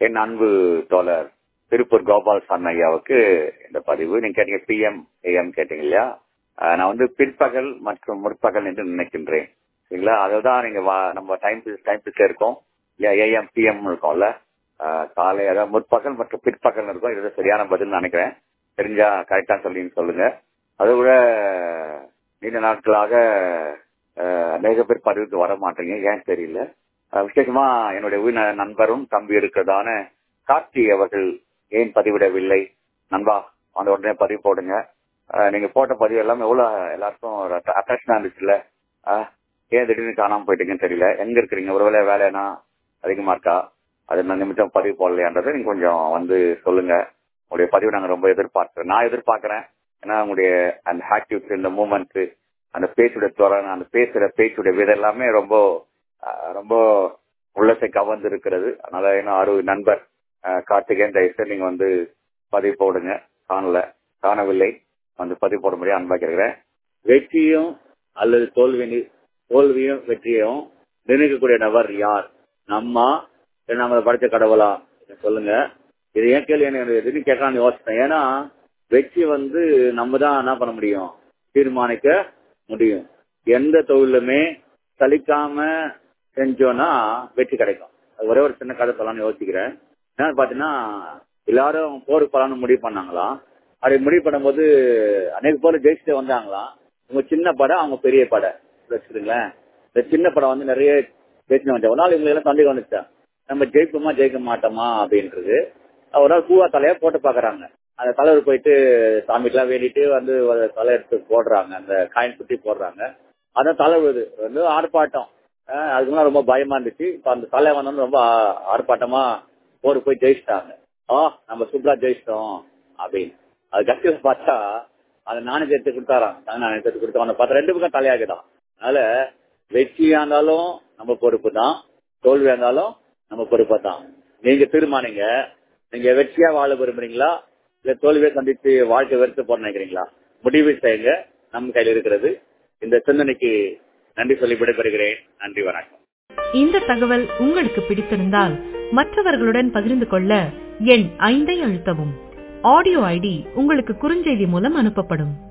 என் அன்பு தோழர் திருப்பூர் கோபால் சாமி ஐயாவுக்கு இந்த பதிவு நீங்க கேட்டீங்க பிஎம் ஏஎம் கேட்டீங்க இல்லையா அஹ் நான் வந்து பிற்பகல் மற்றும் முற்பகல் என்று நினைக்கின்றேன் சரிங்களா அதுதான் நீங்க வா- நம்ம டைம் டைம் இருக்கோம் இல்லையா ஏஎம் பிஎம் இருக்கோம்ல அஹ் காலை அதாவது முற்பகல் மற்றும் பிற்பகல் இருக்கும் இது சரியான பதில் நினைக்கிறேன் தெரிஞ்சா கரெக்டா சொல்லி சொல்லுங்க அதை விட நீண்ட நாட்களாக அஹ், அநேக பேர் பதிவுக்கு வர மாட்டீங்க ஏன் தெரியல அஹ், விசேஷமா என்னுடைய உயிர் ந- நண்பரும் தம்பி இருக்கிறதான கார்த்தி அவர்கள் ஏன் பதிவிடவில்லை நண்பா அந்த உடனே பதிவு போடுங்க அஹ், நீங்க போட்ட பதிவு எல்லாமே எவ்வளவு எல்லாருக்கும் அட்ராக்ஷனா இருந்துச்சுல்ல அஹ், ஏன் திடீர்னு காணாம போயிட்டீங்கன்னு தெரியல எங்க இருக்கிறீங்க ஒருவேளை வேலைனா அதிகமா இருக்கா அது நான் நிமித்தம் பதிவு போடலையான்றதை நீங்க கொஞ்சம் வந்து சொல்லுங்க உங்களுடைய பதிவு நாங்க ரொம்ப எதிர்பார்க்கிறோம் நான் எதிர்பார்க்கிறேன் ஏன்னா உங்களுடைய அந்த ஆக்டிவிட்டி இந்த மூமெண்ட் அந்த பேச்சுடைய துறன் அந்த பேசுற பேச்சுடைய விதம் எல்லாமே ரொம்ப அஹ், ரொம்ப உள்ளத்தை கவர்ந்து இருக்கிறது அதனால என்ன அரு நண்பர் அஹ், கார்த்திகேயன் தயவுசெய்து நீங்க வந்து பதிவு போடுங்க காணல காணவில்லை வந்து பதிவு போட முடியும் அன்பா கேட்கிறேன் வெற்றியும் அல்லது தோல்வி தோல்வியும் வெற்றியும் நிர்ணயிக்கக்கூடிய நபர் யார் நம்மா இல்ல நம்மளை படைச்ச கடவுளா இதை சொல்லுங்க இது ஏன் கேள்வி எனக்கு எதுன்னு கேட்கலாம்னு யோசிச்சேன் ஏன்னா வெற்றி வந்து நம்ம தான் என்ன பண்ண முடியும் தீர்மானிக்க முடியும் எந்த தொழிலுமே சலிக்காம செஞ்சோம்னா வெற்றி கிடைக்கும் அது ஒரே ஒரு சின்ன கதை சொல்லலாம்னு யோசிக்கிறேன் என்னன்னு பாத்தீங்கன்னா எல்லாரும் போருக்கு போலாம்னு முடிவு பண்ணாங்களாம் அப்படி முடிவு பண்ணும்போது அநேக பேர் ஜெயிச்சுட்டு வந்தாங்களாம் உங்க சின்ன படம் அவங்க பெரிய படம் வச்சுருங்களேன் இந்த சின்ன படம் வந்து நிறைய ஜெயிச்சு வந்தேன் ஒரு நாள் இவங்களுக்கு எல்லாம் சந்தேகம் வந்துச்சா நம்ம ஜெயிப்போமா ஜெயிக்க மாட்டோமா அப்படின்றது ஒரு நாள் பூவா தலையா போட்டு பாக்குறாங்க அந்த தலைவர் போயிட்டு சாமிக்கெல்லாம் வேண்டிட்டு வந்து ஒரு தலை எடுத்து போடுறாங்க அந்த காயின் சுத்தி போடுறாங்க அதான் தலை விழுது வந்து ஆர்ப்பாட்டம் அஹ் அதுக்கு முன்னாடி ரொம்ப பயமா இருந்துச்சு இப்ப அந்த தலை வந்தோன்னு ரொம்ப ஆ- ஆர்ப்பாட்டமா போர் போய் ஜெயிச்சிட்டாங்க ஆ நம்ம சூப்பரா ஜெயிச்சிட்டோம் அப்படின்னு அது கட்சியில பார்த்தா அந்த நாணயத்தை எடுத்து கொடுத்தாராம் நாணயத்தை எடுத்து கொடுத்தவங்க பார்த்தா ரெண்டு பக்கம் தலையாகுதான் அதனால வெற்றியா இருந்தாலும் நம்ம பொறுப்பு தான் தோல்வியா இருந்தாலும் நம்ம பொறுப்பு தான் நீங்க தீர்மானிங்க நீங்க வெற்றியா வாழ விரும்புறீங்களா இல்ல தோல்வியை சந்தித்து வாழ்க்கை வெறுத்து போட நினைக்கிறீங்களா முடிவு செய்யுங்க நம்ம கையில் இருக்கிறது இந்த சிந்தனைக்கு நன்றி சொல்லி விடைபெறுகிறேன் நன்றி வணக்கம் இந்த தகவல் உங்களுக்கு பிடித்திருந்தால் மற்றவர்களுடன் பகிர்ந்து கொள்ள எண் ஐந்தை அழுத்தவும் ஆடியோ ஐடி உங்களுக்கு குறுஞ்செய்தி மூலம் அனுப்பப்படும்